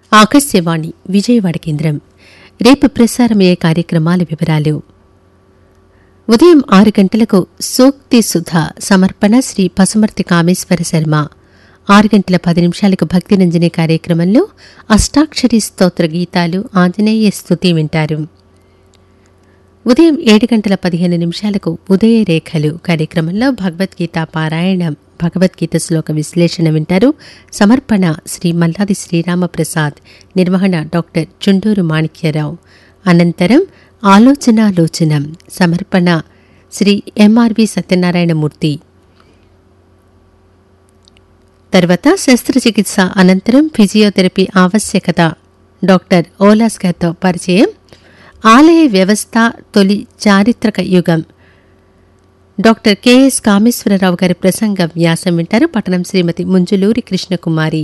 ఆకాశవాణి విజయవాడ కేంద్రం రేపు ప్రసారమయ్యే కార్యక్రమాల వివరాలు ఉదయం ఆరు గంటలకు సూక్తి సుధ సమర్పణ శ్రీ పసుమర్తి కామేశ్వర శర్మ ఆరు గంటల పది నిమిషాలకు భక్తి రంజని కార్యక్రమంలో అష్టాక్షరి స్తోత్ర గీతాలు ఆంజనేయ స్తుతి వింటారు ఉదయం ఏడు గంటల పదిహేను నిమిషాలకు ఉదయ రేఖలు కార్యక్రమంలో భగవద్గీత పారాయణం భగవద్గీత శ్లోక విశ్లేషణ వింటారు సమర్పణ శ్రీ మల్లాది శ్రీరామప్రసాద్ నిర్వహణ డాక్టర్ చుండూరు మాణిక్యరావు అనంతరం ఆలోచనాలోచనం సమర్పణ శ్రీ ఎంఆర్వి సత్యనారాయణమూర్తి తర్వాత శస్త్రచికిత్స అనంతరం ఫిజియోథెరపీ ఆవశ్యకత డాక్టర్ ఓలాస్ గారితో పరిచయం ఆలయ వ్యవస్థ తొలి చారిత్రక యుగం డాక్టర్ కెఎస్ కామేశ్వరరావు గారి ప్రసంగ వ్యాసం వింటారు పట్టణం శ్రీమతి ముంజులూరి కృష్ణకుమారి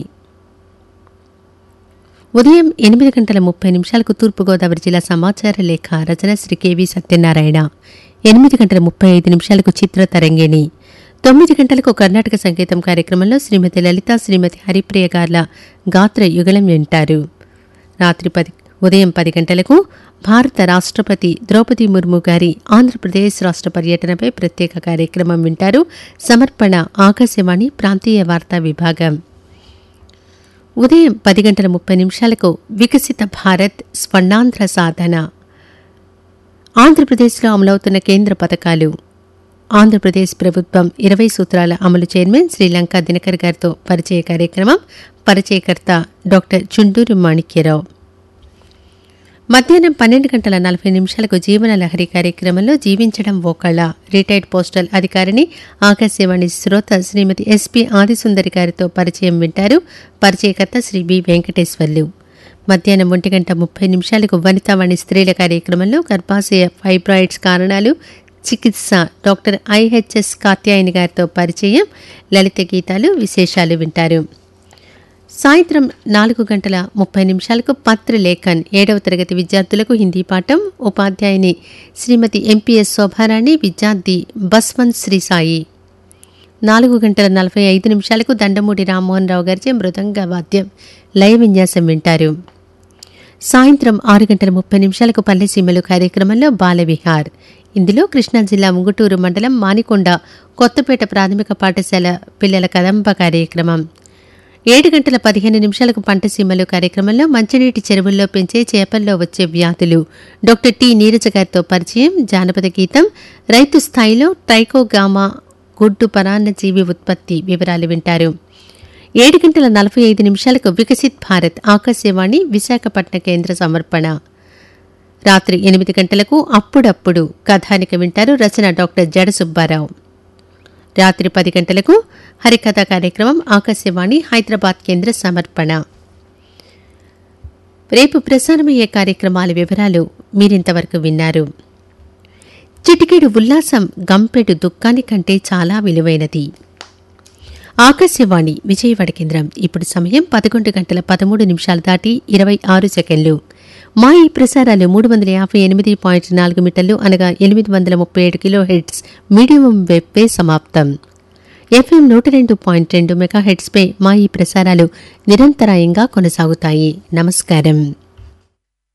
ఉదయం ఎనిమిది గంటల ముప్పై నిమిషాలకు తూర్పుగోదావరి జిల్లా సమాచార లేఖ రచన శ్రీ కెవి సత్యనారాయణ ఎనిమిది గంటల ముప్పై ఐదు నిమిషాలకు చిత్ర తరంగిణి తొమ్మిది గంటలకు కర్ణాటక సంగీతం కార్యక్రమంలో శ్రీమతి లలిత శ్రీమతి హరిప్రియ గార్ల గాత్ర యుగళం వింటారు రాత్రి పది ఉదయం పది గంటలకు భారత రాష్ట్రపతి ద్రౌపది ముర్ము గారి ఆంధ్రప్రదేశ్ రాష్ట్ర పర్యటనపై ప్రత్యేక కార్యక్రమం వింటారు సమర్పణ ఆకాశవాణి ప్రాంతీయ వార్తా విభాగం ఉదయం పది గంటల ముప్పై నిమిషాలకు వికసిత భారత్ స్వర్ణాంధ్ర సాధన ఆంధ్రప్రదేశ్లో అమలవుతున్న కేంద్ర పథకాలు ఆంధ్రప్రదేశ్ ప్రభుత్వం ఇరవై సూత్రాల అమలు చైర్మన్ శ్రీలంక దినకర్ గారితో పరిచయ కార్యక్రమం పరిచయకర్త డాక్టర్ చుండూరు మాణిక్యరావు మధ్యాహ్నం పన్నెండు గంటల నలభై నిమిషాలకు జీవన లహరి కార్యక్రమంలో జీవించడం ఓకళ్ళ రిటైర్డ్ పోస్టల్ అధికారిని ఆకాశవాణి శ్రోత శ్రీమతి ఎస్పి ఆదిసుందరి గారితో పరిచయం వింటారు పరిచయకర్త శ్రీ బి వెంకటేశ్వర్లు మధ్యాహ్నం ఒంటి గంట ముప్పై నిమిషాలకు వనితావాణి స్త్రీల కార్యక్రమంలో గర్భాశయ ఫైబ్రాయిడ్స్ కారణాలు చికిత్స డాక్టర్ ఐహెచ్ఎస్ కాత్యాయని గారితో పరిచయం లలిత గీతాలు విశేషాలు వింటారు సాయంత్రం నాలుగు గంటల ముప్పై నిమిషాలకు పత్రలేఖన్ ఏడవ తరగతి విద్యార్థులకు హిందీ పాఠం ఉపాధ్యాయుని శ్రీమతి ఎంపీఎస్ శోభారాణి విద్యార్థి బస్వంత్ శ్రీ సాయి నాలుగు గంటల నలభై ఐదు నిమిషాలకు దండమూడి రామ్మోహన్ రావు గారిచే మృదంగ వాద్యం లయ విన్యాసం వింటారు సాయంత్రం ఆరు గంటల ముప్పై నిమిషాలకు పల్లెసీమలు కార్యక్రమంలో బాలవిహార్ ఇందులో కృష్ణా జిల్లా ముంగుటూరు మండలం మానికొండ కొత్తపేట ప్రాథమిక పాఠశాల పిల్లల కదంబ కార్యక్రమం ఏడు గంటల పదిహేను నిమిషాలకు పంటసీమలు కార్యక్రమంలో మంచినీటి చెరువుల్లో పెంచే చేపల్లో వచ్చే వ్యాధులు డాక్టర్ టి నీరజ గారితో పరిచయం జానపద గీతం రైతు స్థాయిలో ట్రైకోగామా గుడ్డు పరాన్న జీవి ఉత్పత్తి వివరాలు వింటారు ఏడు గంటల నలభై ఐదు నిమిషాలకు వికసిత్ భారత్ ఆకాశవాణి విశాఖపట్న కేంద్ర సమర్పణ రాత్రి ఎనిమిది గంటలకు అప్పుడప్పుడు కథానిక వింటారు రచన డాక్టర్ జడ సుబ్బారావు రాత్రి పది గంటలకు హరికథ కార్యక్రమం ఆకాశవాణి హైదరాబాద్ కేంద్ర సమర్పణ రేపు ప్రసారమయ్యే కార్యక్రమాల వివరాలు మీరింతవరకు విన్నారు చిటికెడు ఉల్లాసం గంపెడు దుఃఖానికంటే చాలా విలువైనది ఆకాశవాణి విజయవాడ కేంద్రం ఇప్పుడు సమయం పదకొండు గంటల పదమూడు నిమిషాలు దాటి ఇరవై ఆరు సెకండ్లు మా ఈ ప్రసారాలు మూడు వందల యాభై ఎనిమిది పాయింట్ నాలుగు మీటర్లు అనగా ఎనిమిది వందల ముప్పై ఏడు కిలో హెడ్స్ మీడియం వెబ్పై సమాప్తం ఎఫ్ఎం నూట రెండు పాయింట్ రెండు మెగా హెడ్స్పై మా ఈ ప్రసారాలు నిరంతరాయంగా కొనసాగుతాయి నమస్కారం